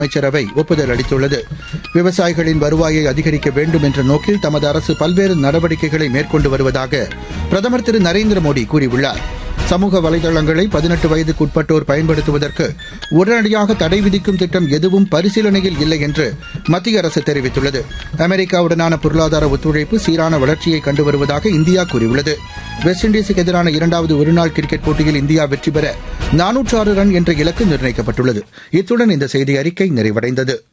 அமைச்சரவை ஒப்புதல் அளித்துள்ளது விவசாயிகளின் வருவாயை அதிகரிக்க வேண்டும் என்ற நோக்கில் தமது அரசு பல்வேறு நடவடிக்கைகளை மேற்கொண்டு வருவதாக பிரதமர் திரு நரேந்திர மோடி கூறியுள்ளார் சமூக வலைதளங்களை பதினெட்டு வயதுக்குட்பட்டோர் பயன்படுத்துவதற்கு உடனடியாக தடை விதிக்கும் திட்டம் எதுவும் பரிசீலனையில் இல்லை என்று மத்திய அரசு தெரிவித்துள்ளது அமெரிக்காவுடனான பொருளாதார ஒத்துழைப்பு சீரான வளர்ச்சியை கண்டு வருவதாக இந்தியா கூறியுள்ளது வெஸ்ட் இண்டீஸுக்கு எதிரான இரண்டாவது ஒருநாள் கிரிக்கெட் போட்டியில் இந்தியா வெற்றி பெற நானூற்று ஆறு ரன் என்ற இலக்கு நிர்ணயிக்கப்பட்டுள்ளது இத்துடன் இந்த செய்தி அறிக்கை நிறைவடைந்தது